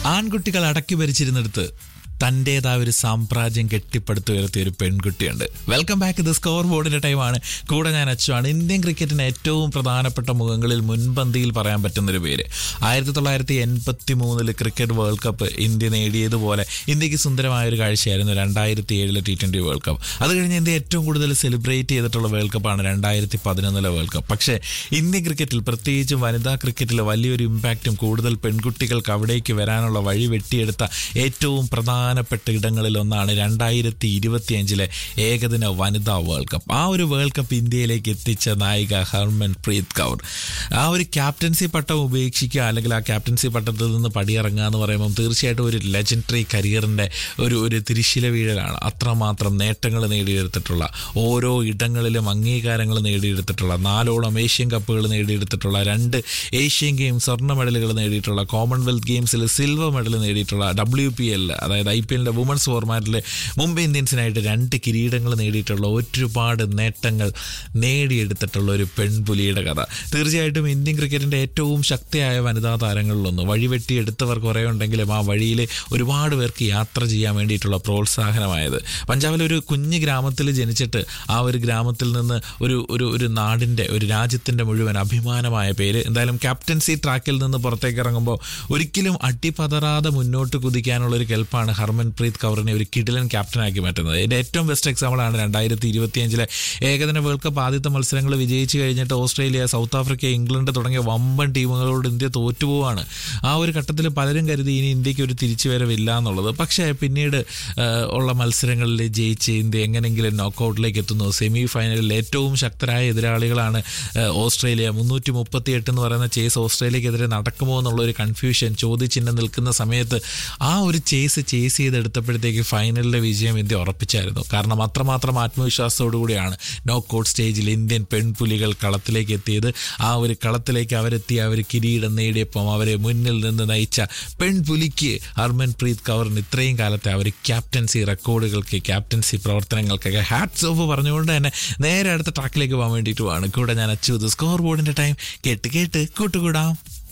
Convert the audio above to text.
ആൺകുട്ടികൾ അടക്കി ഭരിച്ചിരുന്നിടത്ത് തൻ്റെതായ ഒരു സാമ്രാജ്യം കെട്ടിപ്പടുത്തുയർത്തിയ ഒരു പെൺകുട്ടിയുണ്ട് വെൽക്കം ബാക്ക് ഇത് സ്കോർ ബോർഡിന്റെ ടൈമാണ് കൂടെ ഞാൻ അച്ചുവാണ് ഇന്ത്യൻ ക്രിക്കറ്റിന് ഏറ്റവും പ്രധാനപ്പെട്ട മുഖങ്ങളിൽ മുൻപന്തിയിൽ പറയാൻ പറ്റുന്ന ഒരു പേര് ആയിരത്തി തൊള്ളായിരത്തി എൺപത്തി മൂന്നില് ക്രിക്കറ്റ് വേൾഡ് കപ്പ് ഇന്ത്യ നേടിയതുപോലെ ഇന്ത്യക്ക് സുന്ദരമായ ഒരു കാഴ്ചയായിരുന്നു രണ്ടായിരത്തി ഏഴിലെ ടി ട്വന്റി വേൾഡ് കപ്പ് അത് കഴിഞ്ഞ് ഇന്ത്യ ഏറ്റവും കൂടുതൽ സെലിബ്രേറ്റ് ചെയ്തിട്ടുള്ള വേൾഡ് കപ്പാണ് രണ്ടായിരത്തി പതിനൊന്നിലെ വേൾഡ് കപ്പ് പക്ഷേ ഇന്ത്യൻ ക്രിക്കറ്റിൽ പ്രത്യേകിച്ചും വനിതാ ക്രിക്കറ്റിൽ വലിയൊരു ഇമ്പാക്റ്റും കൂടുതൽ പെൺകുട്ടികൾക്ക് അവിടേക്ക് വരാനുള്ള വഴി വെട്ടിയെടുത്ത ഏറ്റവും പ്രധാനപ്പെട്ട ഇടങ്ങളിൽ ഒന്നാണ് രണ്ടായിരത്തി ഇരുപത്തിയഞ്ചിലെ ഏകദിന വനിതാ വേൾഡ് കപ്പ് ആ ഒരു വേൾഡ് കപ്പ് ഇന്ത്യയിലേക്ക് എത്തിച്ച നായിക ഹർമൻ പ്രീത് കൗർ ആ ഒരു ക്യാപ്റ്റൻസി പട്ടം ഉപേക്ഷിക്കുക അല്ലെങ്കിൽ ആ ക്യാപ്റ്റൻസി പട്ടത്തിൽ നിന്ന് പടിയിറങ്ങുക എന്ന് പറയുമ്പോൾ തീർച്ചയായിട്ടും ഒരു ലെജൻഡറി കരിയറിൻ്റെ ഒരു ഒരു തിരിശില വീഴലാണ് അത്രമാത്രം നേട്ടങ്ങൾ നേടിയെടുത്തിട്ടുള്ള ഓരോ ഇടങ്ങളിലും അംഗീകാരങ്ങൾ നേടിയെടുത്തിട്ടുള്ള നാലോളം ഏഷ്യൻ കപ്പുകൾ നേടിയെടുത്തിട്ടുള്ള രണ്ട് ഏഷ്യൻ ഗെയിം സ്വർണ്ണ മെഡലുകൾ നേടിയിട്ടുള്ള കോമൺവെൽത്ത് ഗെയിംസിൽ സിൽവർ മെഡൽ നേടിയിട്ടുള്ള ഡബ്ല്യു പി എൽ അതായത് ഐ പി എല്ലിൻ്റെ വുമൻസ് ഫോർമാറ്റിൽ മുംബൈ ഇന്ത്യൻസിനായിട്ട് രണ്ട് കിരീടങ്ങൾ നേടിയിട്ടുള്ള ഒരുപാട് നേട്ടങ്ങൾ നേടിയെടുത്തിട്ടുള്ള ഒരു പെൺപുലിയുടെ കഥ തീർച്ചയായിട്ടും ഇന്ത്യൻ ക്രിക്കറ്റിൻ്റെ ഏറ്റവും ശക്തിയായ വനിതാ താരങ്ങളിലൊന്ന് വഴിവെട്ടി എടുത്തവർ കുറേ ഉണ്ടെങ്കിലും ആ വഴിയിൽ ഒരുപാട് പേർക്ക് യാത്ര ചെയ്യാൻ വേണ്ടിയിട്ടുള്ള പ്രോത്സാഹനമായത് പഞ്ചാബിലെ ഒരു കുഞ്ഞു ഗ്രാമത്തിൽ ജനിച്ചിട്ട് ആ ഒരു ഗ്രാമത്തിൽ നിന്ന് ഒരു ഒരു ഒരു നാടിൻ്റെ ഒരു രാജ്യത്തിൻ്റെ മുഴുവൻ അഭിമാനമായ പേര് എന്തായാലും ക്യാപ്റ്റൻസി ട്രാക്കിൽ നിന്ന് പുറത്തേക്ക് ഇറങ്ങുമ്പോൾ ഒരിക്കലും അട്ടിപ്പതറാതെ മുന്നോട്ട് കുതിക്കാനുള്ള ഒരു കെൽപ്പാണ് ഹർമൻപ്രീത് കൗറിനെ ഒരു കിടിലൻ ക്യാപ്റ്റനാക്കി മാറ്റുന്നത് ഇതിൻ്റെ ഏറ്റവും ബെസ്റ്റ് എക്സാമ്പിളാണ് രണ്ടായിരത്തി ഇരുപത്തിയഞ്ചിലെ ഏകദിന വേൾഡ് കപ്പ് ആദ്യത്തെ മത്സരങ്ങൾ വിജയിച്ച് കഴിഞ്ഞിട്ട് ഓസ്ട്രേലിയ സൗത്ത് ആഫ്രിക്ക ഇംഗ്ലണ്ട് തുടങ്ങിയ വമ്പൻ ടീമുകളോട് ഇന്ത്യ തോറ്റുപോവാണ് ആ ഒരു ഘട്ടത്തിൽ പലരും കരുതി ഇനി ഇന്ത്യക്ക് ഒരു തിരിച്ചുവരവില്ല എന്നുള്ളത് പക്ഷേ പിന്നീട് ആ, ഉള്ള മത്സരങ്ങളിൽ ജയിച്ച് ഇന്ത്യ എങ്ങനെങ്കിലും നോക്കൗട്ടിലേക്ക് എത്തുന്നു സെമി ഫൈനലിൽ ഏറ്റവും ശക്തരായ എതിരാളികളാണ് ആ, ഓസ്ട്രേലിയ മുന്നൂറ്റി മുപ്പത്തി എട്ട് എന്ന് പറയുന്ന ചേസ് ഓസ്ട്രേലിയക്കെതിരെ നടക്കുമോ എന്നുള്ള ഒരു കൺഫ്യൂഷൻ ചോദ്യചിഹ്നം നിൽക്കുന്ന സമയത്ത് ആ ഒരു ചേസ് ചേസ് ചെയ്തെടുത്തപ്പോഴത്തേക്ക് ഫൈനലിലെ വിജയം ഇന്ത്യ ഉറപ്പിച്ചായിരുന്നു കാരണം അത്രമാത്രം ആത്മവിശ്വാസത്തോടു കൂടിയാണ് നോക്കൗട്ട് സ്റ്റേജിൽ ഇന്ത്യൻ പെൺപുലികൾ കളത്തിലേക്ക് എത്തിയത് ആ ഒരു കളത്തിലേക്ക് അവരെത്തി അവർ കിരീടം നേടിയപ്പം അവരെ മുന്നിൽ നിന്ന് നയിച്ച പെൺപുലിക്ക് ഹർമൻപ്രീത് കൗറിന് ഇത്രയും കാലത്തെ ആ ഒരു ക്യാപ്റ്റൻസി റെക്കോർഡുകൾക്ക് ക്യാപ്റ്റൻസി പ്രവർത്തനങ്ങൾക്കൊക്കെ ഹാറ്റ്സ് ഓഫ് പറഞ്ഞുകൊണ്ട് തന്നെ നേരെ അടുത്ത ട്രാക്കിലേക്ക് പോകാൻ വേണ്ടിയിട്ടുമാണ് കൂടെ ഞാൻ അച്ചു സ്കോർ ബോർഡിന്റെ ടൈം കേട്ട് കേട്ട് കൂട്ടുകൂടാം